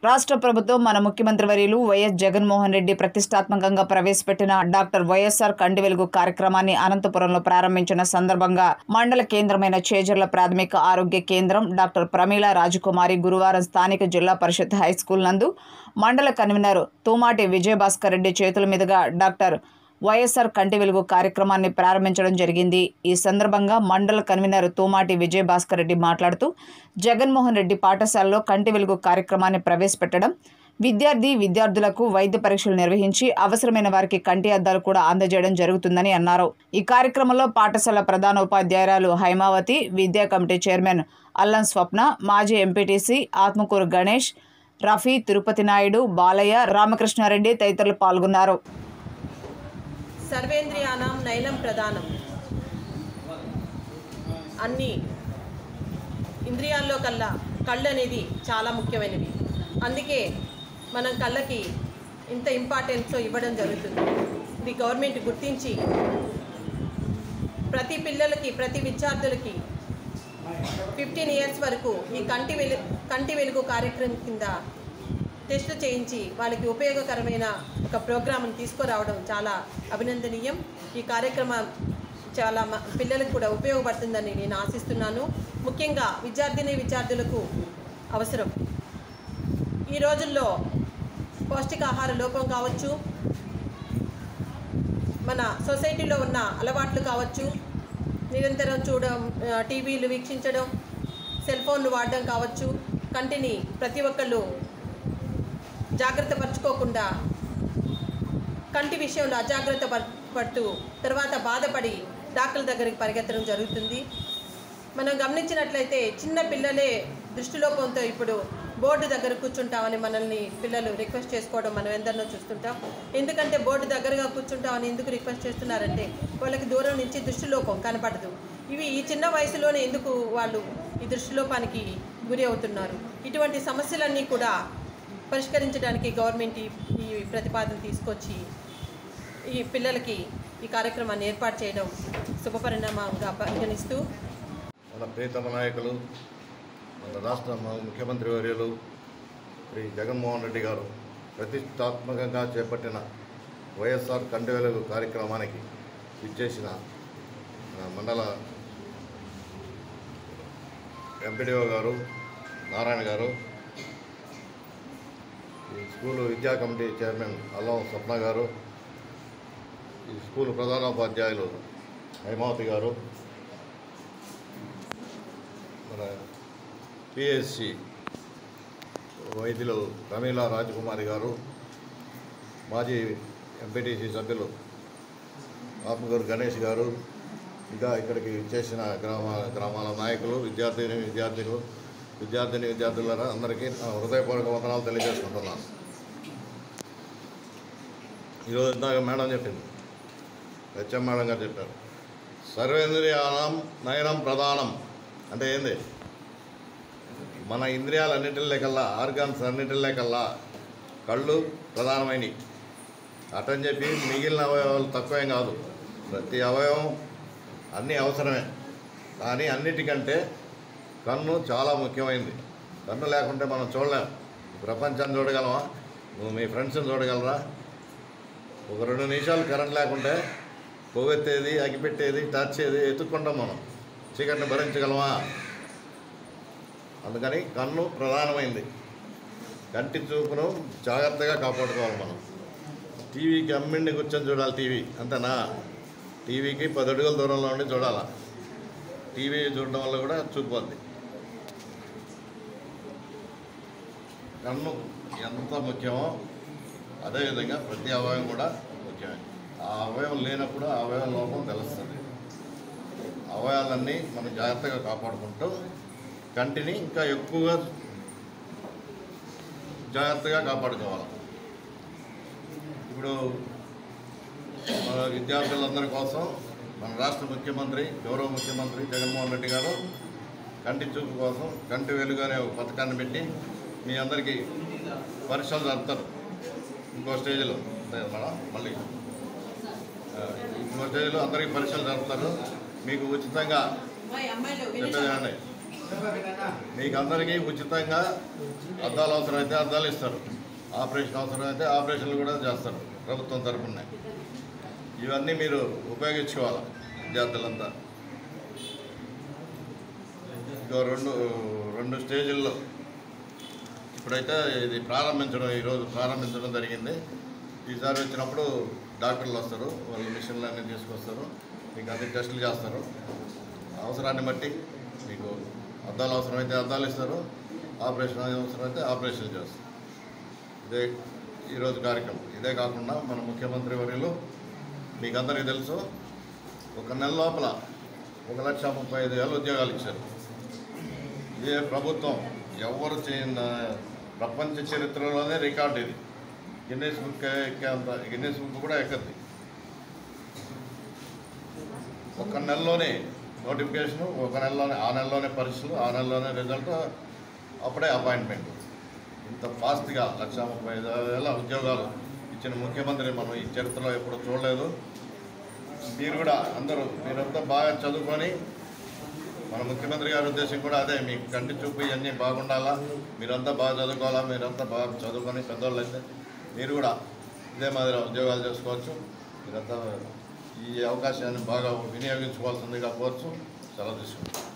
రాష్ట్ర ప్రభుత్వం మన ముఖ్యమంత్రి వర్యులు వైఎస్ జగన్మోహన్ రెడ్డి ప్రతిష్టాత్మకంగా ప్రవేశపెట్టిన డాక్టర్ వైఎస్ఆర్ కంటి వెలుగు కార్యక్రమాన్ని అనంతపురంలో ప్రారంభించిన సందర్భంగా మండల కేంద్రమైన చేజర్ల ప్రాథమిక ఆరోగ్య కేంద్రం డాక్టర్ ప్రమీల రాజకుమారి గురువారం స్థానిక జిల్లా పరిషత్ హైస్కూల్ నందు మండల కన్వీనర్ తూమాటి విజయభాస్కర్ రెడ్డి చేతుల మీదుగా డాక్టర్ వైఎస్ఆర్ కంటి వెలుగు కార్యక్రమాన్ని ప్రారంభించడం జరిగింది ఈ సందర్భంగా మండల కన్వీనర్ తూమాటి విజయభాస్కర్ రెడ్డి మాట్లాడుతూ జగన్మోహన్ రెడ్డి పాఠశాలలో కంటి వెలుగు కార్యక్రమాన్ని ప్రవేశపెట్టడం విద్యార్థి విద్యార్థులకు వైద్య పరీక్షలు నిర్వహించి అవసరమైన వారికి కంటి అద్దాలు కూడా అందజేయడం జరుగుతుందని అన్నారు ఈ కార్యక్రమంలో పాఠశాల ప్రధానోపాధ్యాయురాలు హైమావతి విద్యా కమిటీ చైర్మన్ అల్లం స్వప్న మాజీ ఎంపీటీసీ ఆత్మకూరు గణేష్ రఫీ తిరుపతి నాయుడు బాలయ్య రామకృష్ణారెడ్డి తదితరులు పాల్గొన్నారు సర్వేంద్రియానం నయనం ప్రధానం అన్ని ఇంద్రియాల్లో కల్లా కళ్ళు అనేది చాలా ముఖ్యమైనవి అందుకే మనం కళ్ళకి ఇంత ఇంపార్టెన్స్ ఇవ్వడం జరుగుతుంది ఇది గవర్నమెంట్ గుర్తించి ప్రతి పిల్లలకి ప్రతి విద్యార్థులకి ఫిఫ్టీన్ ఇయర్స్ వరకు ఈ కంటి వెలు కంటి వెలుగు కార్యక్రమం కింద టెస్టులు చేయించి వాళ్ళకి ఉపయోగకరమైన ఒక ప్రోగ్రామ్ని తీసుకురావడం చాలా అభినందనీయం ఈ కార్యక్రమం చాలా మ- పిల్లలకు కూడా ఉపయోగపడుతుందని నేను ఆశిస్తున్నాను ముఖ్యంగా విద్యార్థిని విద్యార్థులకు అవసరం ఈ రోజుల్లో పౌష్టికాహార లోపం కావచ్చు మన సొసైటీలో ఉన్న అలవాట్లు కావచ్చు నిరంతరం చూడడం ఆ, టీవీలు వీక్షించడం సెల్ ఫోన్లు వాడడం కావచ్చు కంటిని ప్రతి ఒక్కళ్ళు జాగ్రత్త పరచుకోకుండా కంటి విషయంలో అజాగ్రత్త పడ్- పడుతూ తర్వాత బాధపడి డాక్టర్ల దగ్గరికి పరిగెత్తడం జరుగుతుంది మనం గమనించినట్లయితే చిన్న పిల్లలే దృష్టిలోపంతో ఇప్పుడు బోర్డు దగ్గర కూర్చుంటామని మనల్ని పిల్లలు రిక్వెస్ట్ చేసుకోవడం మనం ఎందరినో చూస్తుంటాం ఎందుకంటే బోర్డు దగ్గరగా కూర్చుంటామని ఎందుకు రిక్వెస్ట్ చేస్తున్నారంటే వాళ్ళకి దూరం నుంచి దృష్టిలోపం కనపడదు ఇవి ఈ చిన్న వయసులోనే ఎందుకు వాళ్ళు ఈ దృష్టిలోపానికి గురి అవుతున్నారు ఇటువంటి సమస్యలన్నీ కూడా పరిష్కరించడానికి గవర్నమెంట్ ఈ ఈ ప్రతిపాదన తీసుకొచ్చి ఈ పిల్లలకి ఈ కార్యక్రమాన్ని ఏర్పాటు చేయడం శుభపరిణామంగా పరిగణిస్తూ మన ప్రీతమ నాయకులు మన రాష్ట్ర మ- ముఖ్యమంత్రి వర్యులు శ్రీ జగన్మోహన్ రెడ్డి గారు ప్రతిష్టాత్మకంగా చేపట్టిన వైఎస్ఆర్ కంటి వెలుగు కార్యక్రమానికి ఇచ్చేసిన మన మండల ఎంపీడీఓ గారు నారాయణ గారు ఈ స్కూలు విద్యా కమిటీ చైర్మన్ అల్లం స్వప్న గారు ఈ స్కూలు ప్రధానోపాధ్యాయులు హైమావతి గారు మన పిఎస్సి వైద్యులు ప్రమీల రాజకుమారి గారు మాజీ ఎంపీటీసీ సభ్యులు ఆత్మగూరు గణేష్ గారు ఇంకా ఇక్కడికి చేసిన గ్రామ గ్రామాల నాయకులు విద్యార్థిని విద్యార్థులు విద్యార్థిని విద్యార్థులారా అందరికీ నా హృదయపూర్వక వందనాలు తెలియజేసుకుంటున్నాను ఈరోజు ఇందాక మేడం చెప్పింది హెచ్ఎం మేడం గారు చెప్పారు సర్వేంద్రియానం నయనం ప్రధానం అంటే ఏంది మన ఇంద్రియాలన్నిటిలోకల్లా ఆర్గాన్స్ అన్నిటిలోకల్లా కళ్ళు ప్రధానమైనవి అటని చెప్పి మిగిలిన అవయవాలు తక్కువేం కాదు ప్రతి అవయవం అన్నీ అవసరమే కానీ అన్నిటికంటే కన్ను చాలా ముఖ్యమైనది కన్ను లేకుంటే మనం చూడలేం ప్రపంచాన్ని చూడగలమా నువ్వు మీ ఫ్రెండ్స్ని చూడగలరా ఒక రెండు నిమిషాలు కరెంట్ లేకుంటే కొవ్వెత్తేది అగిపెట్టేది టచ్చేది ఎత్తుక్కుంటాం మనం చీకటిని భరించగలమా అందుకని కన్ను ప్రధానమైంది కంటి చూపును జాగ్రత్తగా కాపాడుకోవాలి మనం టీవీకి అమ్మిండి కూర్చొని చూడాలి టీవీ అంతేనా టీవీకి పది అడుగుల దూరంలో ఉండి చూడాలా టీవీ చూడడం వల్ల కూడా చూపుద్ది కన్ను ఎంత ముఖ్యమో అదేవిధంగా ప్రతి అవయవం కూడా ముఖ్యమే ఆ అవయవం లేనప్పుడు ఆ అవయవం లోపం తెలుస్తుంది అవయవాలన్నీ మనం జాగ్రత్తగా కాపాడుకుంటూ కంటిని ఇంకా ఎక్కువగా జాగ్రత్తగా కాపాడుకోవాలి ఇప్పుడు మన విద్యార్థులందరి కోసం మన రాష్ట్ర ముఖ్యమంత్రి గౌరవ ముఖ్యమంత్రి జగన్మోహన్ రెడ్డి గారు కంటి చూపు కోసం కంటి వెలుగు అనే ఒక పథకాన్ని పెట్టి మీ అందరికీ పరీక్షలు జరుపుతారు ఇంకో స్టేజ్లో లేదు మేడం మళ్ళీ ఆ, ఇంకో స్టేజ్లో అందరికీ పరీక్షలు జరుపుతారు మీకు ఉచితంగా చెప్పేది ఏమండి మీకు అందరికీ ఉచితంగా అద్దాలు అవసరమైతే అద్దాలు ఇస్తారు ఆపరేషన్ అవసరమైతే ఆపరేషన్లు కూడా చేస్తారు ప్రభుత్వం తరపున ఇవన్నీ మీరు ఉపయోగించుకోవాలి విద్యార్థులంతా ఇంకో రెండు రెండు స్టేజీల్లో ఇప్పుడైతే ఇది ప్రారంభించడం ఈరోజు ప్రారంభించడం జరిగింది ఈసారి వచ్చినప్పుడు డాక్టర్లు వస్తారు వాళ్ళు మిషన్లు అన్నీ తీసుకొస్తారు మీకు అన్ని టెస్టులు చేస్తారు అవసరాన్ని బట్టి మీకు అద్దాలు అవసరమైతే అద్దాలు ఇస్తారు ఆపరేషన్ అవసరమైతే ఆపరేషన్ చేస్తారు ఇదే ఈరోజు కార్యక్రమం ఇదే కాకుండా మన ముఖ్యమంత్రి వర్యులు మీకు అందరికీ తెలుసు ఒక నెల లోపల ఒక లక్ష ముప్పై ఐదు వేల ఉద్యోగాలు ఇచ్చారు ఇదే ప్రభుత్వం ఎవరు చేయని ప్రపంచ చరిత్రలోనే రికార్డు ఇది గిన్నెస్ బుక్ ఎక్కేంత గిన్నెస్ బుక్ కూడా ఎక్కద్ది ఒక నెలలోనే నోటిఫికేషను ఒక నెలలోనే ఆ నెలలోనే పరీక్షలు ఆ నెలలోనే రిజల్ట్ అప్పుడే అపాయింట్మెంట్ ఇంత ఫాస్ట్గా లక్ష ముప్పై ఐదు వేల ఉద్యోగాలు ఇచ్చిన ముఖ్యమంత్రి మనం ఈ చరిత్రలో ఎప్పుడు చూడలేదు మీరు కూడా అందరూ మీరంతా బాగా చదువుకొని మన ముఖ్యమంత్రి గారి ఉద్దేశం కూడా అదే మీ కంటి చూపు ఇవన్నీ బాగుండాలా మీరంతా బాగా చదువుకోవాలా మీరంతా బాగా చదువుకొని పెద్దవాళ్ళు అయితే మీరు కూడా ఇదే మాదిరి ఉద్యోగాలు చేసుకోవచ్చు మీరంతా ఈ అవకాశాన్ని బాగా వినియోగించుకోవాల్సిందిగా కోరుచు సెలవు తీసుకుంటాం